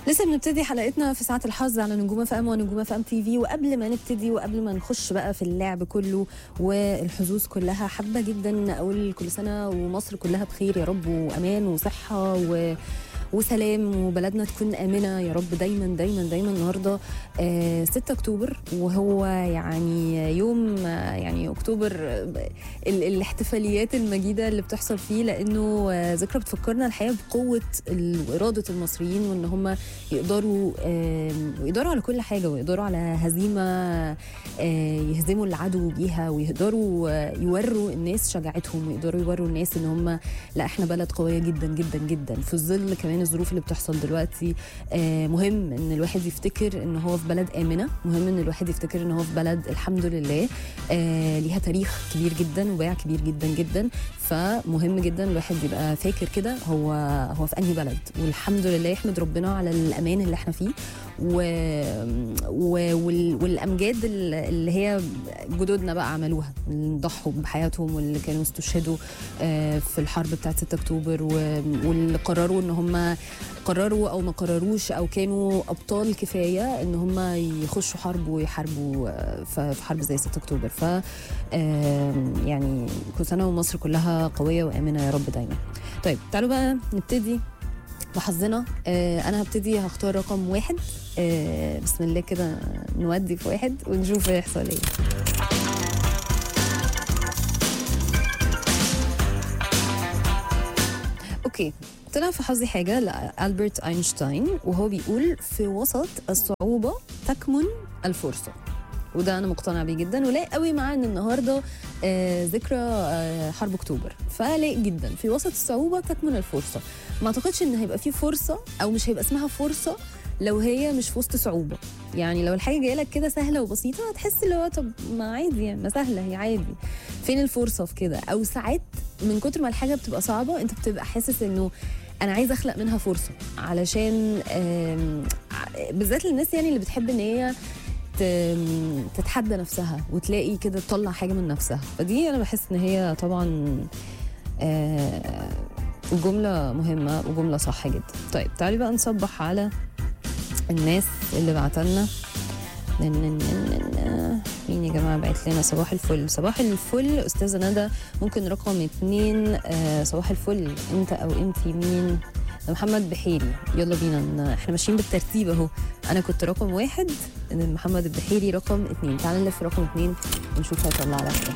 لسه بنبتدي حلقتنا في ساعة الحظ على نجوم اف ام ونجوم اف ام تي في وقبل ما نبتدي وقبل ما نخش بقى في اللعب كله والحظوظ كلها حابة جدا اقول كل سنة ومصر كلها بخير يا رب وامان وصحة و وسلام وبلدنا تكون آمنة يا رب دايما دايما دايما النهاردة آه 6 أكتوبر وهو يعني يوم آه يعني أكتوبر آه ال- الاحتفاليات المجيدة اللي بتحصل فيه لأنه آه ذكرى بتفكرنا الحقيقة بقوة ال- وإرادة المصريين وإن هم يقدروا آه يقدروا على كل حاجة ويقدروا على هزيمة آه يهزموا العدو بيها ويقدروا آه يوروا الناس شجاعتهم ويقدروا يوروا الناس إن هم لا احنا بلد قويه جدا جدا جدا في ظل كمان الظروف اللي بتحصل دلوقتي آه مهم ان الواحد يفتكر ان هو في بلد امنه مهم ان الواحد يفتكر ان هو في بلد الحمد لله آه ليها تاريخ كبير جدا وباع كبير جدا جدا فمهم جدا الواحد يبقى فاكر كده هو هو في انهي بلد والحمد لله يحمد ربنا على الامان اللي احنا فيه و... و... وال... والامجاد اللي هي جدودنا بقى عملوها اللي ضحوا بحياتهم واللي كانوا استشهدوا آه، في الحرب بتاعت 6 اكتوبر و- واللي قرروا ان هم قرروا او ما قرروش او كانوا ابطال كفايه ان هم يخشوا حرب ويحاربوا آه، ف- في حرب زي 6 اكتوبر ف آم، يعني كل سنه ومصر كلها قويه وامنه يا رب دايما طيب تعالوا بقى نبتدي بحظنا آه انا هبتدي هختار رقم واحد آه بسم الله كده نودي في واحد ونشوف هيحصل ايه اوكي طلع في حظي حاجة لألبرت أينشتاين وهو بيقول في وسط الصعوبة تكمن الفرصة وده انا مقتنع بيه جدا ولاقي قوي مع ان النهارده آه ذكرى آه حرب اكتوبر فلاقي جدا في وسط الصعوبه تكمن الفرصه ما اعتقدش ان هيبقى في فرصه او مش هيبقى اسمها فرصه لو هي مش في وسط صعوبه يعني لو الحاجه جايه لك كده سهله وبسيطه هتحس اللي هو طب ما عادي يعني ما سهله هي عادي فين الفرصه في كده او ساعات من كتر ما الحاجه بتبقى صعبه انت بتبقى حاسس انه انا عايزه اخلق منها فرصه علشان آم، ع- بالذات للناس يعني اللي بتحب ان هي ت- تتحدى نفسها وتلاقي كده تطلع حاجه من نفسها فدي انا بحس ان هي طبعا آه، جمله مهمه وجمله صح جدا طيب تعالي بقى نصبح على الناس اللي بعتلنا نن- نن- نن- نن- مين يا جماعه بعت لنا صباح الفل صباح الفل استاذه ندى ممكن رقم اتنين آه صباح الفل انت او انت مين ده محمد بحيري يلا بينا ن- احنا ماشيين بالترتيب اهو انا كنت رقم واحد إن محمد البحيري رقم اتنين تعال نلف رقم اتنين ونشوف هيطلع لك ايه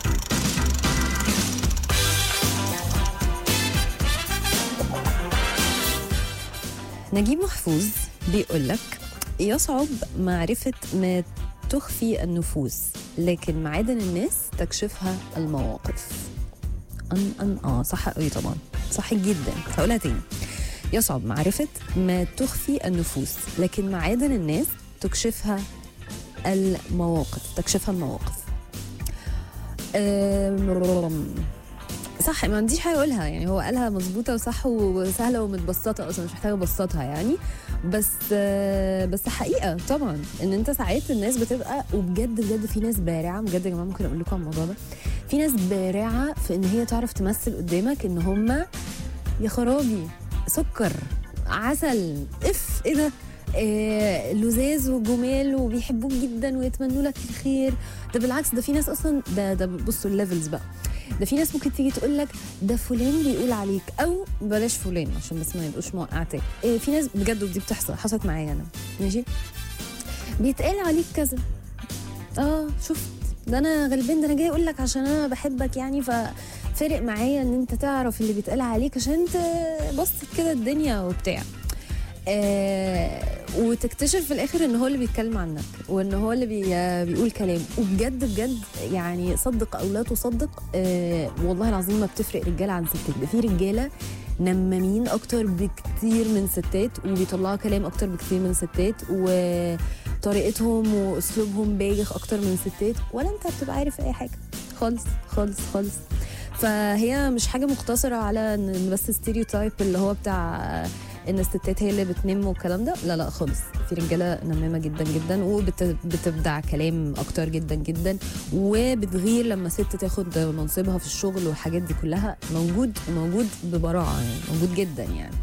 نجيب محفوظ بيقول لك يصعب معرفة ما تخفي النفوس لكن معادن الناس تكشفها المواقف أن أن آه صح قوي طبعا صح جدا هقولها تاني يصعب معرفة ما تخفي النفوس لكن معادن الناس تكشفها المواقف تكشفها المواقف أم، صح ما عنديش حاجه اقولها يعني هو قالها مظبوطه وصح وسهله ومتبسطه اصلا مش محتاجه ابسطها يعني بس آه، بس حقيقه طبعا ان انت ساعات الناس بتبقى وبجد بجد في ناس بارعه بجد يا جماعه ممكن اقول لكم على الموضوع ده في ناس بارعه في ان هي تعرف تمثل قدامك ان هم يا خرابي سكر عسل اف ايه ده آه لزاز وجمال وبيحبوك جدا ويتمنوا لك الخير ده بالعكس ده في ناس اصلا ده ده بصوا الليفلز بقى ده في ناس ممكن تيجي تقول لك ده فلان بيقول عليك او بلاش فلان عشان بس ما يبقوش موقعتك إيه في ناس بجد ودي بتحصل حصلت معايا انا ماشي بيتقال عليك كذا اه شفت ده انا غلبان ده انا جاي اقول لك عشان انا بحبك يعني ففرق معايا ان انت تعرف اللي بيتقال عليك عشان تبسط كده الدنيا وبتاع آه وتكتشف في الاخر ان هو اللي بيتكلم عنك وان هو اللي بي بيقول كلام وبجد بجد يعني صدق او لا تصدق آه والله العظيم ما بتفرق رجاله عن ستات ده في رجاله نمامين اكتر بكتير من ستات وبيطلعوا كلام اكتر بكتير من ستات وطريقتهم واسلوبهم بايخ اكتر من ستات ولا انت بتبقى عارف اي حاجه خالص خالص خالص فهي مش حاجه مقتصره على ان بس ستيريوتايب اللي هو بتاع ان الستات هي اللي بتنم والكلام ده لا لا خالص في رجاله نمامه جدا جدا وبتبدع كلام اكتر جدا جدا وبتغير لما ست تاخد منصبها في الشغل والحاجات دي كلها موجود وموجود ببراعه يعني موجود جدا يعني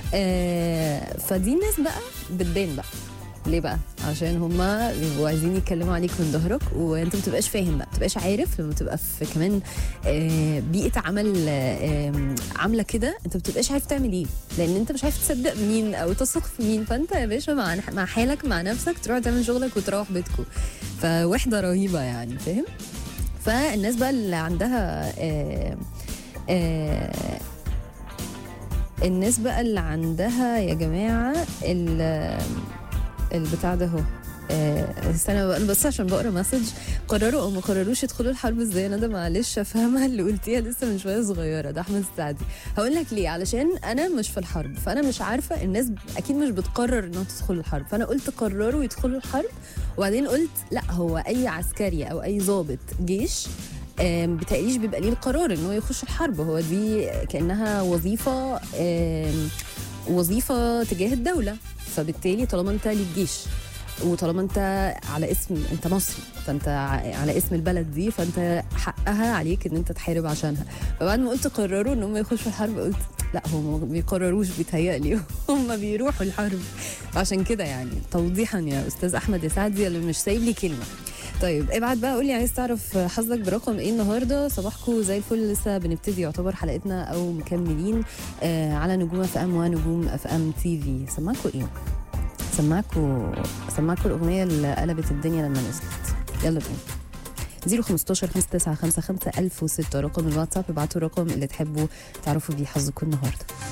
آه فدي الناس بقى بتبان بقى ليه بقى؟ عشان هما بيبقوا عايزين يتكلموا عليك من ظهرك وانت ما بتبقاش فاهم بقى ما بتبقاش عارف لما تبقى في كمان آه، بيئه عمل آه، آم، عامله كده انت ما بتبقاش عارف تعمل ايه لان انت مش عارف تصدق مين او تثق في مين فانت يا باشا مع مع حالك مع نفسك تروح تعمل شغلك وتروح بيتكم فوحده رهيبه يعني فاهم؟ فالناس بقى اللي عندها آه، آه، الناس بقى اللي عندها يا جماعه ال- البتاع ده اهو آه، استنى بقى بس عشان بقرا مسج قرروا او ما قرروش يدخلوا الحرب ازاي انا ده معلش افهمها اللي قلتيها لسه من شويه صغيره ده احمد السعدي هقول لك ليه علشان انا مش في الحرب فانا مش عارفه الناس اكيد مش بتقرر انها تدخل الحرب فانا قلت قرروا يدخلوا الحرب وبعدين قلت لا هو اي عسكري او اي ضابط جيش آم، بتقليش بيبقى ليه القرار ان هو يخش الحرب هو دي كانها وظيفه آم، وظيفه تجاه الدوله فبالتالي طالما انت ليك جيش وطالما انت على اسم انت مصري فانت ع- على اسم البلد دي فانت حقها عليك ان انت تحارب عشانها فبعد ما قلت قرروا ان هم يخشوا الحرب قلت لا هم ما بيقرروش بيتهيألي هم بيروحوا الحرب عشان كده يعني توضيحا يا استاذ احمد يا سعدي اللي مش سايب لي كلمه طيب ابعت بقى قول لي عايز تعرف حظك برقم ايه النهارده صباحكم زي الفل لسه بنبتدي يعتبر حلقتنا او مكملين آه على نجوم اف ام ونجوم اف ام تي في سمعكوا ايه سمعكوا سمعكوا الاغنيه اللي قلبت الدنيا لما نزلت يلا بينا 015 5955 1006 رقم الواتساب ابعتوا الرقم اللي تحبوا تعرفوا بيه حظكم النهارده